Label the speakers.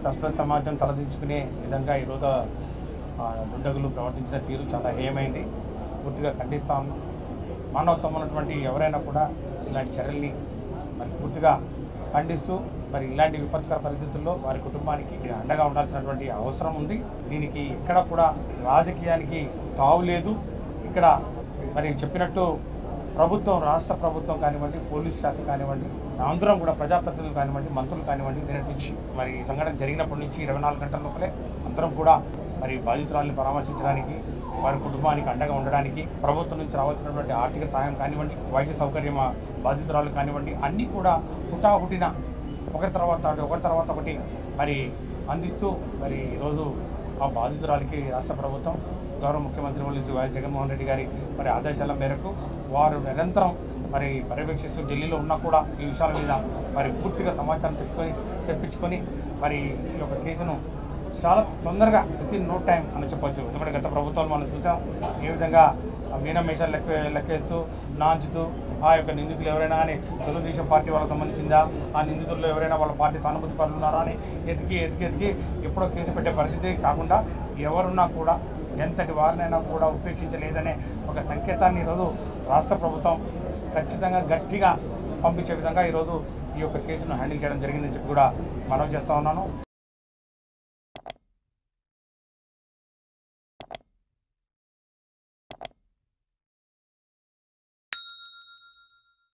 Speaker 1: సభ్య సమాజం తలదించుకునే విధంగా ఈరోజు ఆ, దుండగులు ప్రవర్తించిన తీరు చాలా హేయమైంది పూర్తిగా ఖండిస్తా ఉన్నాం మానవత్వం ఉన్నటువంటి ఎవరైనా కూడా ఇలాంటి చర్యల్ని మరి పూర్తిగా ఖండిస్తూ మరి ఇలాంటి విపత్కర పరిస్థితుల్లో వారి కుటుంబానికి అండగా ఉండాల్సినటువంటి అవసరం ఉంది దీనికి ఎక్కడ కూడా రాజకీయానికి తావు లేదు ఇక్కడ మరి చెప్పినట్టు ప్రభుత్వం రాష్ట్ర ప్రభుత్వం కానివ్వండి పోలీస్ శాఖ కానివ్వండి అందరం కూడా ప్రజాప్రతినిధులు కానివ్వండి మంత్రులు కానివ్వండి నిన్నటి నుంచి మరి ఈ సంఘటన జరిగినప్పటి నుంచి ఇరవై నాలుగు గంటల లోపలే అందరం కూడా మరి బాధితురాల్ని పరామర్శించడానికి వారి కుటుంబానికి అండగా ఉండడానికి ప్రభుత్వం నుంచి రావాల్సినటువంటి ఆర్థిక సహాయం కానివ్వండి వైద్య సౌకర్యం ఆ బాధితురాలు కానివ్వండి అన్నీ కూడా హుటాహుటిన ఒకరి తర్వాత ఒకటి ఒకరి తర్వాత ఒకటి మరి అందిస్తూ మరి ఈరోజు ఆ బాధితురాలికి రాష్ట్ర ప్రభుత్వం గౌరవ ముఖ్యమంత్రి వల్లి శ్రీ వైఎస్ జగన్మోహన్ రెడ్డి గారి మరి ఆదేశాల మేరకు వారు నిరంతరం మరి పర్యవేక్షిస్తూ ఢిల్లీలో ఉన్నా కూడా ఈ విషయాల మీద మరి పూర్తిగా సమాచారం తెప్పుకొని తెప్పించుకొని మరి ఈ యొక్క కేసును చాలా తొందరగా విత్ ఇన్ నో టైం అని చెప్పొచ్చు ఎందుకంటే గత ప్రభుత్వాలు మనం చూసాం ఏ విధంగా మీనమేషాలు లెక్క లెక్కేస్తూ నాంచుతూ ఆ యొక్క నిందితులు ఎవరైనా కానీ తెలుగుదేశం పార్టీ వాళ్ళకి సంబంధించిందా ఆ నిందితుల్లో ఎవరైనా వాళ్ళ పార్టీ సానుభూతి పనులు ఉన్నారా అని ఎతికి ఎతికి ఎతికి ఎప్పుడో కేసు పెట్టే పరిస్థితి కాకుండా ఎవరున్నా కూడా ఎంతటి వారినైనా కూడా ఉపేక్షించలేదనే ఒక సంకేతాన్ని ఈరోజు రాష్ట్ర ప్రభుత్వం ఖచ్చితంగా గట్టిగా పంపించే విధంగా ఈరోజు ఈ యొక్క కేసును హ్యాండిల్ చేయడం జరిగిందని చెప్పి కూడా మనవి చేస్తా ఉన్నాను